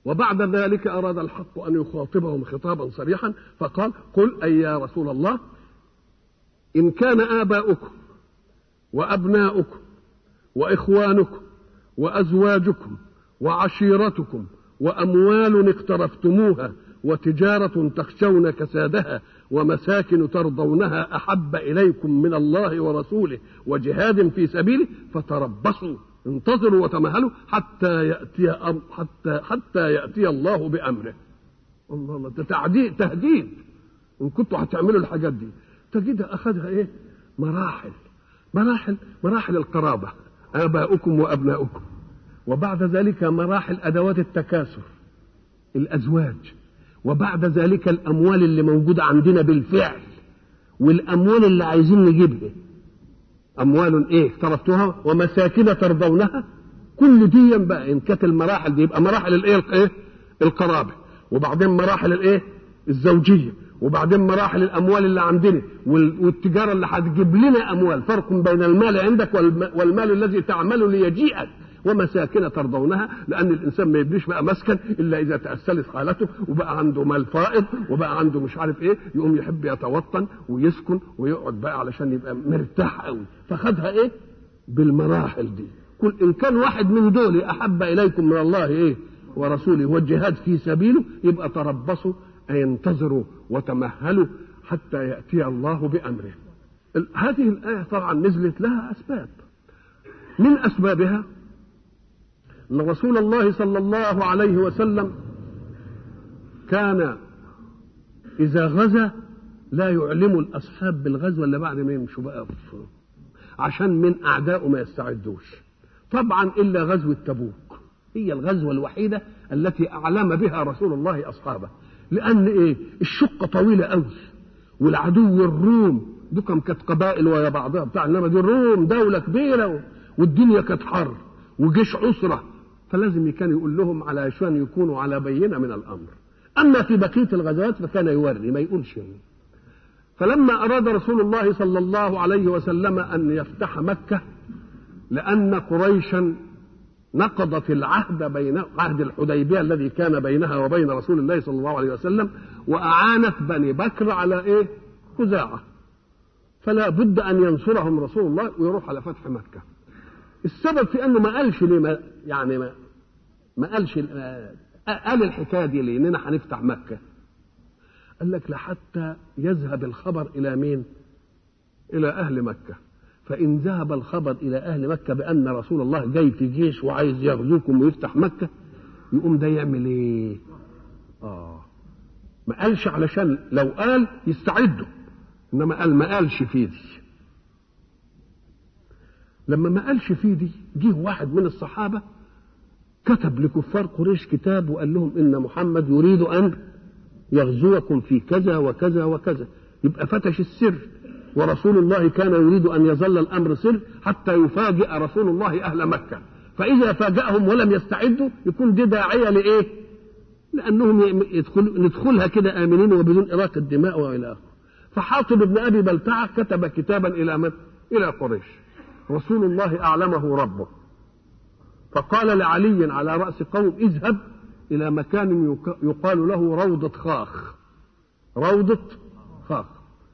وبعد ذلك أراد الحق أن يخاطبهم خطابا صريحا فقال قل أي يا رسول الله إن كان آباؤكم وأبناؤكم وإخوانكم وأزواجكم وعشيرتكم وأموال اقترفتموها وتجارة تخشون كسادها ومساكن ترضونها أحب إليكم من الله ورسوله وجهاد في سبيله فتربصوا انتظروا وتمهلوا حتى يأتي أم حتى حتى يأتي الله بأمره الله الله ده تعديد تهديد إن كنتوا هتعملوا الحاجات دي تجدها أخذها إيه؟ مراحل مراحل مراحل القرابة آباؤكم وأبناؤكم وبعد ذلك مراحل أدوات التكاثر الأزواج وبعد ذلك الأموال اللي موجودة عندنا بالفعل والأموال اللي عايزين نجيبها أموال إيه اقترفتها ومساكن ترضونها كل دي بقى إن كانت المراحل دي يبقى مراحل الإيه الإيه القرابة وبعدين مراحل الإيه الزوجية وبعدين مراحل الاموال اللي عندنا والتجاره اللي هتجيب لنا اموال فرق بين المال عندك والمال الذي تعمل ليجيئك ومساكن ترضونها لان الانسان ما يبنيش بقى مسكن الا اذا تاسلت حالته وبقى عنده مال فائض وبقى عنده مش عارف ايه يقوم يحب يتوطن ويسكن ويقعد بقى علشان يبقى مرتاح قوي فخدها ايه بالمراحل دي كل ان كان واحد من دول احب اليكم من الله ايه ورسوله والجهاد في سبيله يبقى تربصوا أن ينتظروا وتمهلوا حتى يأتي الله بأمره هذه الآية طبعا نزلت لها أسباب من أسبابها أن رسول الله صلى الله عليه وسلم كان إذا غزا لا يعلم الأصحاب بالغزو إلا بعد ما يمشوا بقى عشان من أعدائه ما يستعدوش طبعا إلا غزوة تبوك هي الغزوة الوحيدة التي أعلم بها رسول الله أصحابه لان ايه الشقه طويله قوي والعدو الروم دكم كانت قبائل ويا بعضها بتاع انما دي الروم دوله كبيره والدنيا كانت حر وجيش عسره فلازم كان يقول لهم علشان يكونوا على بينه من الامر اما في بقيه الغزوات فكان يوري ما يقولش يعني. فلما اراد رسول الله صلى الله عليه وسلم ان يفتح مكه لان قريشا نقضت العهد بين عهد الحديبيه الذي كان بينها وبين رسول الله صلى الله عليه وسلم واعانت بني بكر على ايه؟ خزاعه فلا بد ان ينصرهم رسول الله ويروح على فتح مكه. السبب في انه ما قالش ليه ما يعني ما, ما قالش قال الحكايه دي ليه؟ اننا هنفتح مكه. قال لك لحتى يذهب الخبر الى مين؟ الى اهل مكه. فإن ذهب الخبر إلى أهل مكة بأن رسول الله جاي في جيش وعايز يغزوكم ويفتح مكة يقوم ده يعمل إيه؟ آه ما قالش علشان لو قال يستعدوا إنما قال ما قالش في دي لما ما قالش في دي جه واحد من الصحابة كتب لكفار قريش كتاب وقال لهم إن محمد يريد أن يغزوكم في كذا وكذا وكذا يبقى فتش السر ورسول الله كان يريد ان يظل الامر سر حتى يفاجئ رسول الله اهل مكه فاذا فاجاهم ولم يستعدوا يكون دي داعيه لايه؟ لانهم يدخل ندخلها كده امنين وبدون اراقه دماء والى اخره فحاطب بن ابي بلتعه كتب كتابا الى من؟ الى قريش رسول الله اعلمه ربه فقال لعلي على راس قوم اذهب الى مكان يقال له روضه خاخ روضه خاخ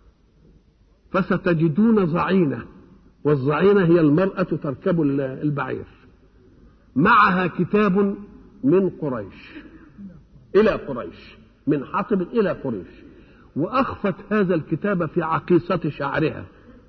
فستجدون ظعينة والظعينة هي المرأة تركب البعير معها كتاب من قريش إلى قريش من حطب إلى قريش وأخفت هذا الكتاب في عقيصة شعرها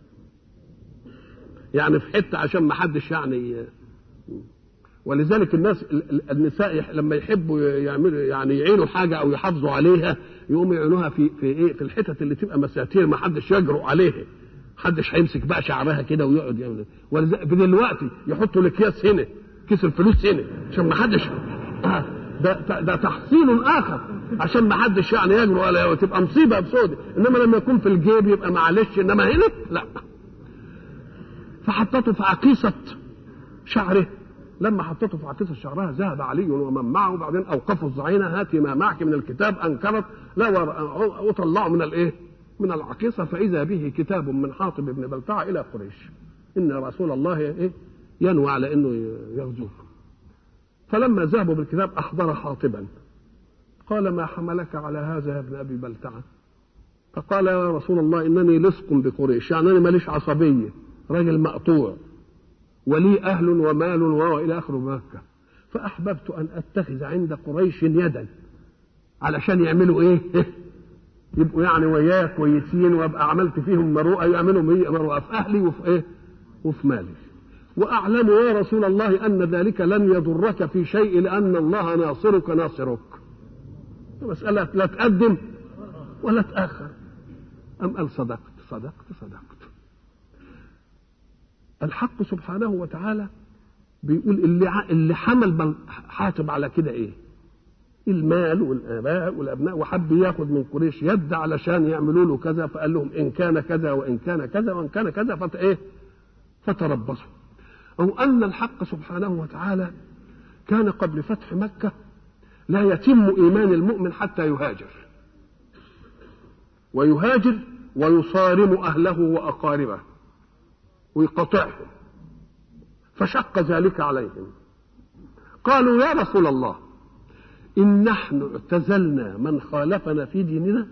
يعني في حتة عشان ما حدش يعني ولذلك الناس النساء لما يحبوا يعملوا يعني يعينوا حاجه او يحافظوا عليها يقوموا يعينوها في في ايه في الحتت اللي تبقى مساتير ما حدش يجرؤ عليها حدش هيمسك بقى شعرها كده ويقعد يعمل ولذلك دلوقتي يحطوا الاكياس هنا كيس الفلوس هنا عشان ما حدش آه ده ده تحصيل اخر عشان ما حدش يعني يجرؤ عليها وتبقى مصيبه بسودة انما لما يكون في الجيب يبقى معلش انما هنا لا فحطته في عقيصه شعره لما حطته في عقيصة شعرها ذهب علي ومن معه وبعدين اوقفوا الزعينه هاتي ما معك من الكتاب انكرت لا وطلعوا من الايه؟ من العقيصه فاذا به كتاب من حاطب بن بلتعه الى قريش ان رسول الله ايه؟ ينوى على انه يغزوكم فلما ذهبوا بالكتاب أحضر حاطبا قال ما حملك على هذا يا ابن أبي بلتعة فقال يا رسول الله إنني لصق بقريش يعني أنا ماليش عصبية راجل مقطوع ولي أهل ومال وإلى آخره مكة فأحببت أن أتخذ عند قريش يدا علشان يعملوا إيه يبقوا يعني وياي كويسين وابقى عملت فيهم مروءه يعملوا مروءه في اهلي وفي ايه؟ وفي مالي. واعلم يا رسول الله ان ذلك لن يضرك في شيء لان الله ناصرك ناصرك. مساله لا تقدم ولا تاخر. ام قال صدقت صدقت صدقت. الحق سبحانه وتعالى بيقول اللي اللي حمل حاتم على كده ايه؟ المال والاباء والابناء وحب ياخذ من قريش يد علشان يعملوا له كذا فقال لهم ان كان كذا وان كان كذا وان كان كذا فت ايه فتربصوا او ان الحق سبحانه وتعالى كان قبل فتح مكه لا يتم ايمان المؤمن حتى يهاجر ويهاجر ويصارم اهله واقاربه ويقطعهم فشق ذلك عليهم قالوا يا رسول الله إن نحن اعتزلنا من خالفنا في ديننا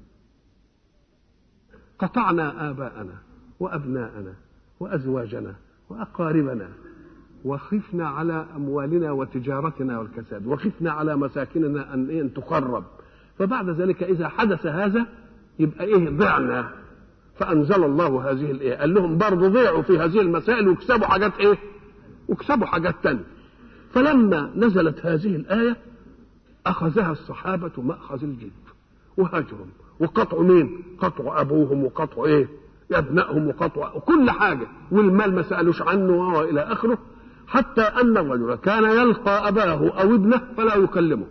قطعنا آباءنا وأبناءنا وأزواجنا وأقاربنا وخفنا على أموالنا وتجارتنا والكساد وخفنا على مساكننا أن, إيه أن تخرب فبعد ذلك إذا حدث هذا يبقى إيه ضعنا فأنزل الله هذه الإيه قال لهم برضه ضيعوا في هذه المسائل وكسبوا حاجات إيه وكسبوا حاجات تانية فلما نزلت هذه الآية أخذها الصحابة مأخذ الجد وهاجرهم وقطعوا مين؟ قطعوا أبوهم وقطعوا إيه؟ أبنائهم وقطعوا كل حاجة والمال ما سألوش عنه وإلى آخره حتى أن الرجل كان يلقى أباه أو ابنه فلا يكلمه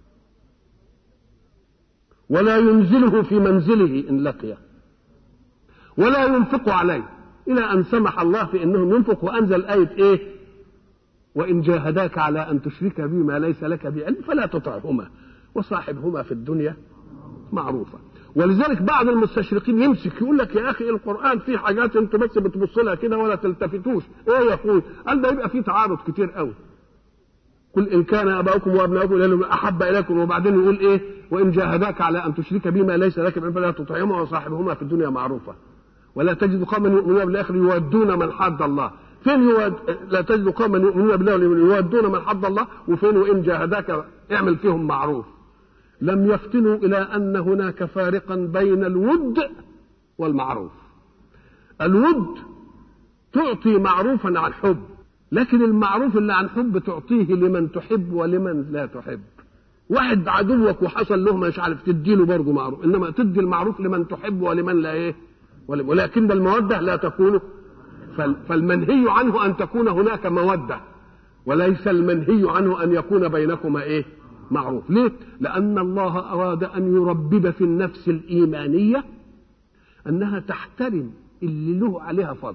ولا ينزله في منزله إن لقيه ولا ينفق عليه إلى أن سمح الله في أنهم ينفق وأنزل آية إيه؟ وإن جاهداك على أن تشرك بي ما ليس لك بعلم فلا تطعهما وصاحبهما في الدنيا معروفة ولذلك بعض المستشرقين يمسك يقول لك يا أخي القرآن فيه حاجات أنتوا بس بتبصوا لها كده ولا تلتفتوش إيه يا أخوي قال ده يبقى فيه تعارض كتير قوي قل إن كان آباؤكم وأبناؤكم أحب إليكم وبعدين يقول إيه وإن جاهداك على أن تشرك بي ما ليس لك بعلم فلا تطعهما وصاحبهما في الدنيا معروفة ولا تجد قوما يؤمنون بالآخر يودون من حد الله فين يود... لا تجد قوما يؤمنون بالله يودون من حد الله وفين وان جاهداك اعمل فيهم معروف لم يفتنوا الى ان هناك فارقا بين الود والمعروف الود تعطي معروفا عن حب لكن المعروف اللي عن حب تعطيه لمن تحب ولمن لا تحب واحد عدوك وحصل له مش عارف تديله برضه معروف انما تدي المعروف لمن تحب ولمن لا ايه ولكن الموده لا تكون فالمنهي عنه ان تكون هناك موده وليس المنهي عنه ان يكون بينكما ايه معروف ليه لان الله اراد ان يربب في النفس الايمانيه انها تحترم اللي له عليها فضل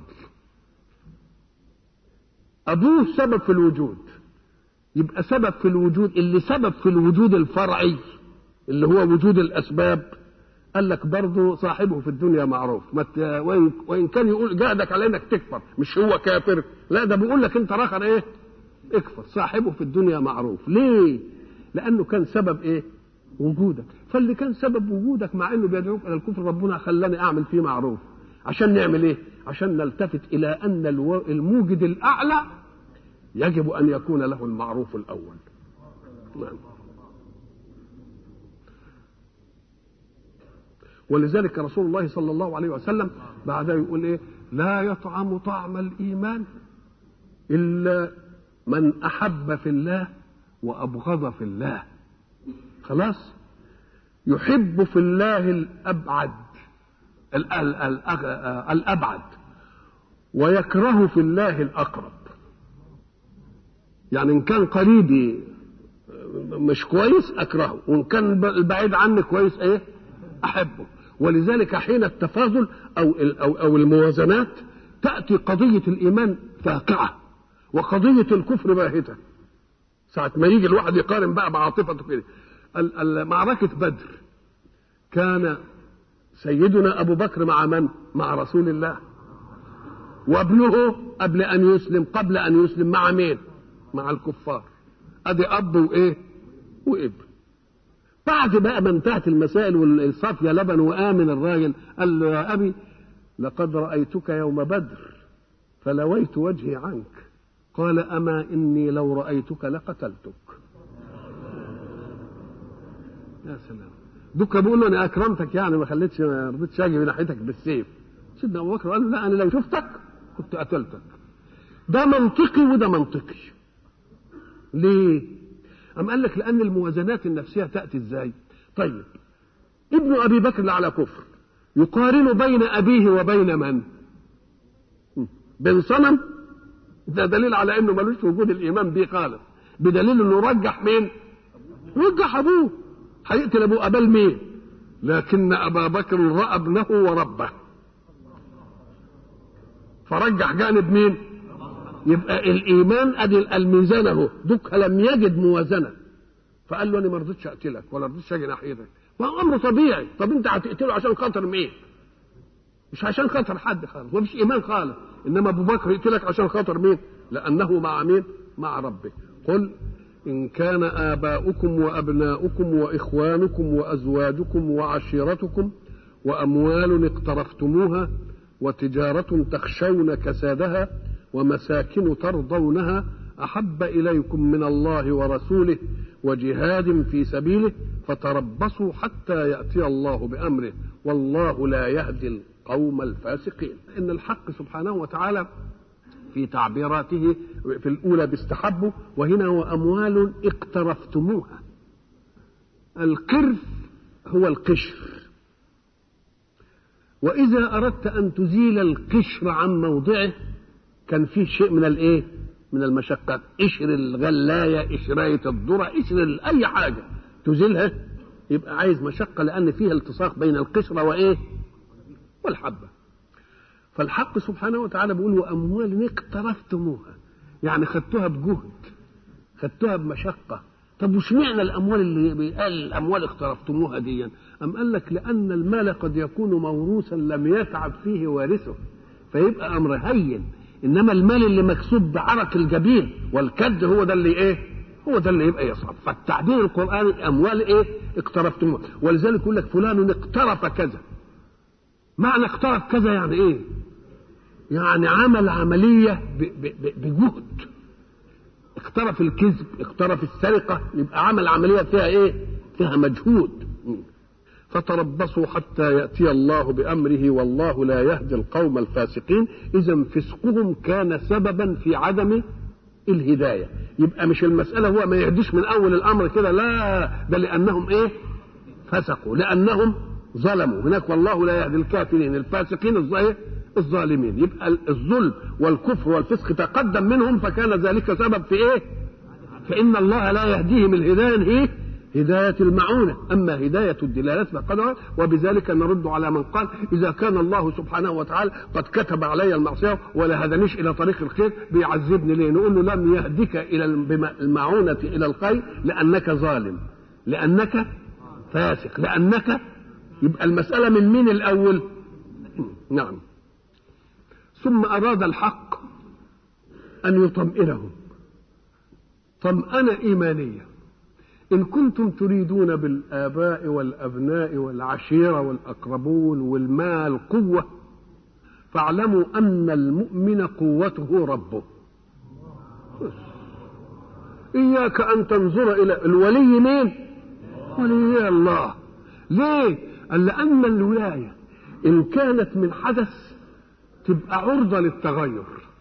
ابوه سبب في الوجود يبقى سبب في الوجود اللي سبب في الوجود الفرعي اللي هو وجود الاسباب قال لك برضه صاحبه في الدنيا معروف وإن, وان كان يقول جاهدك على انك تكفر مش هو كافر لا ده بيقول لك انت راخر ايه اكفر صاحبه في الدنيا معروف ليه لانه كان سبب ايه وجودك فاللي كان سبب وجودك مع انه بيدعوك الى الكفر ربنا خلاني اعمل فيه معروف عشان نعمل ايه عشان نلتفت الى ان الموجد الاعلى يجب ان يكون له المعروف الاول نعم ولذلك رسول الله صلى الله عليه وسلم بعدها يقول ايه لا يطعم طعم الايمان الا من احب في الله وابغض في الله خلاص يحب في الله الابعد الابعد ويكره في الله الاقرب يعني ان كان قريبي مش كويس اكرهه وان كان البعيد عني كويس ايه احبه ولذلك حين التفاضل او او او الموازنات تاتي قضيه الايمان فاقعه وقضيه الكفر باهته ساعه ما يجي الواحد يقارن بقى بعاطفته كده معركه بدر كان سيدنا ابو بكر مع من مع رسول الله وابنه قبل ان يسلم قبل ان يسلم مع مين مع الكفار ادي اب وايه وابن بعد بقى ما انتهت المسائل والصافيه لبن وامن الراجل قال له يا ابي لقد رايتك يوم بدر فلويت وجهي عنك قال اما اني لو رايتك لقتلتك يا سلام دوكا بيقول له انا اكرمتك يعني ما خليتش ما رضيتش اجي ناحيتك بالسيف سيدنا ابو بكر قال له لا انا لو شفتك كنت قتلتك ده منطقي وده منطقي ليه أم قال لك لأن الموازنات النفسية تأتي إزاي طيب ابن أبي بكر اللي على كفر يقارن بين أبيه وبين من بين صنم ده دليل على انه ملوش وجود الايمان بيه خالص بدليل انه رجح مين رجح ابوه هيقتل ابوه قبل مين لكن ابا بكر راى ابنه وربه فرجح جانب مين يبقى الايمان ادي الميزان اهو دوك لم يجد موازنه فقال له انا ما رضيتش اقتلك ولا رضيتش اجي ناحيتك ما هو امر طبيعي طب انت هتقتله عشان خاطر مين مش عشان خاطر حد خالص ومش ايمان خالص انما ابو بكر يقتلك عشان خاطر مين لانه مع مين مع ربه قل ان كان اباؤكم وابناؤكم واخوانكم وازواجكم وعشيرتكم واموال اقترفتموها وتجاره تخشون كسادها ومساكن ترضونها احب اليكم من الله ورسوله وجهاد في سبيله فتربصوا حتى ياتي الله بامره والله لا يهدي القوم الفاسقين ان الحق سبحانه وتعالى في تعبيراته في الاولى باستحبوا وهنا واموال اقترفتموها القرف هو القشر واذا اردت ان تزيل القشر عن موضعه كان فيه شيء من الايه من المشقات قشر الغلايه قشرايه الذره قشر اي حاجه تزيلها يبقى عايز مشقه لان فيها التصاق بين القشره وايه والحبه فالحق سبحانه وتعالى بيقول واموال اقترفتموها يعني خدتوها بجهد خدتوها بمشقه طب وش معنى الاموال اللي بيقال الاموال اقترفتموها دي ام قال لك لان المال قد يكون موروثا لم يتعب فيه وارثه فيبقى امر هين انما المال اللي مكسوب بعرق الجبين والكد هو ده اللي ايه هو ده اللي يبقى يصعب فالتعبير القراني اموال ايه اقترفتموها ولذلك يقول لك فلان اقترف كذا معنى اقترف كذا يعني ايه يعني عمل عمليه بجهد اقترف الكذب اقترف السرقه يبقى عمل عمليه فيها ايه فيها مجهود فتربصوا حتى ياتي الله بامره والله لا يهدي القوم الفاسقين اذا فسقهم كان سببا في عدم الهدايه يبقى مش المساله هو ما يهديش من اول الامر كده لا ده لانهم ايه فسقوا لانهم ظلموا هناك والله لا يهدي الكافرين الفاسقين الظالمين يبقى الظلم والكفر والفسق تقدم منهم فكان ذلك سبب في ايه فان الله لا يهديهم الهدايه ايه هداية المعونة أما هداية الدلالة فقد وبذلك نرد على من قال إذا كان الله سبحانه وتعالى قد كتب علي المعصية ولا هدنيش إلى طريق الخير بيعذبني ليه نقول له لم يهدك إلى المعونة إلى الخير لأنك ظالم لأنك فاسق لأنك يبقى المسألة من مين الأول نعم ثم أراد الحق أن يطمئنهم طمأنة إيمانية إن كنتم تريدون بالآباء والأبناء والعشيرة والأقربون والمال قوة فاعلموا أن المؤمن قوته ربه إياك أن تنظر إلى الولي مين؟ ولي الله ليه؟ قال لأن الولاية إن كانت من حدث تبقى عرضة للتغير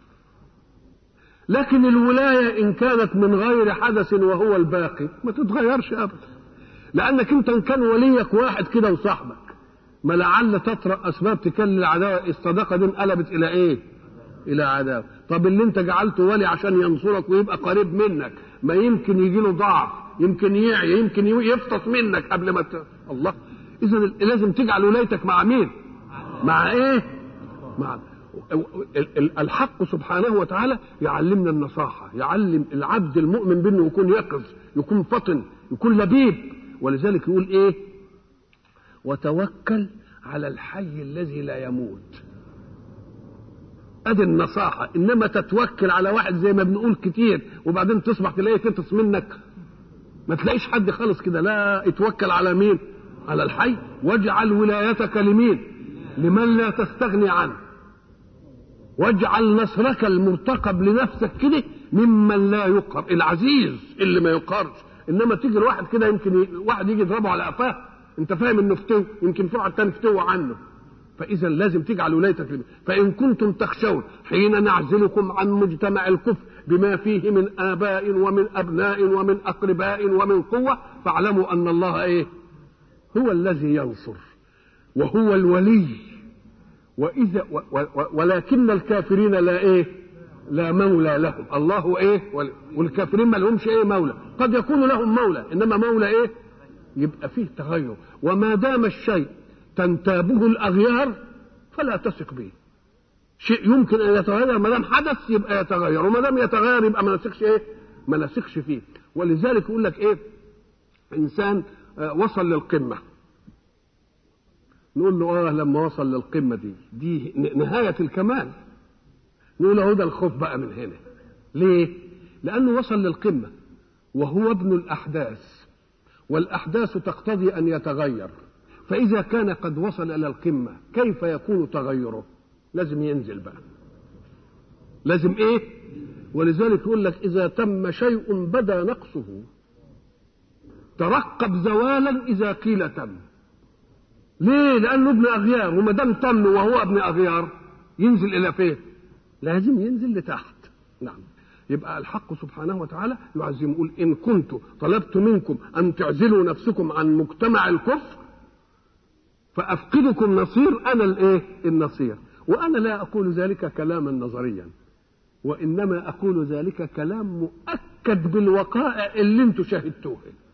لكن الولاية إن كانت من غير حدث وهو الباقي ما تتغيرش أبدا لأنك أنت إن كان وليك واحد كده وصاحبك ما لعل تطرأ أسباب تكلل العداوة الصداقة دي انقلبت إلى إيه؟ إلى عداوة طب اللي أنت جعلته ولي عشان ينصرك ويبقى قريب منك ما يمكن يجي له ضعف يمكن يعي يمكن يفطس منك قبل ما ت... الله إذا لازم تجعل ولايتك مع مين؟ مع إيه؟ مع الحق سبحانه وتعالى يعلمنا النصاحة يعلم العبد المؤمن بأنه يكون يقظ يكون فطن يكون لبيب ولذلك يقول ايه وتوكل على الحي الذي لا يموت ادي النصاحه انما تتوكل على واحد زي ما بنقول كتير وبعدين تصبح تلاقيه تنتص منك ما تلاقيش حد خالص كده لا اتوكل على مين على الحي واجعل ولايتك لمين لمن لا تستغني عنه واجعل نصرك المرتقب لنفسك كده ممن لا يقهر العزيز اللي ما يقهرش انما تيجي الواحد كده يمكن ي... واحد يجي يضربه على قفاه انت فاهم انه فتو يمكن في واحد تاني فتو عنه فاذا لازم تجعل ولايتك لمن فان كنتم تخشون حين نعزلكم عن مجتمع الكفر بما فيه من اباء ومن ابناء ومن اقرباء ومن قوه فاعلموا ان الله ايه هو الذي ينصر وهو الولي واذا و و ولكن الكافرين لا ايه لا مولى لهم الله ايه والكافرين ما لهمش ايه مولى قد يكون لهم مولى انما مولى ايه يبقى فيه تغير وما دام الشيء تنتابه الاغيار فلا تثق به شيء يمكن ان يتغير ما دام حدث يبقى يتغير وما دام يتغير يبقى ما نثقش ايه ما نثقش فيه ولذلك يقول لك ايه انسان وصل للقمه نقول له اه لما وصل للقمه دي دي نهايه الكمال نقول له ده الخوف بقى من هنا ليه لانه وصل للقمه وهو ابن الاحداث والاحداث تقتضي ان يتغير فاذا كان قد وصل الى القمه كيف يكون تغيره لازم ينزل بقى لازم ايه ولذلك يقول لك اذا تم شيء بدا نقصه ترقب زوالا اذا قيل تم ليه لانه ابن اغيار وما دام تم وهو ابن اغيار ينزل الى فين لازم ينزل لتحت نعم يبقى الحق سبحانه وتعالى يعزم يقول ان كنت طلبت منكم ان تعزلوا نفسكم عن مجتمع الكفر فافقدكم نصير انا الايه النصير وانا لا اقول ذلك كلاما نظريا وانما اقول ذلك كلام مؤكد بالوقائع اللي انتم شاهدتوها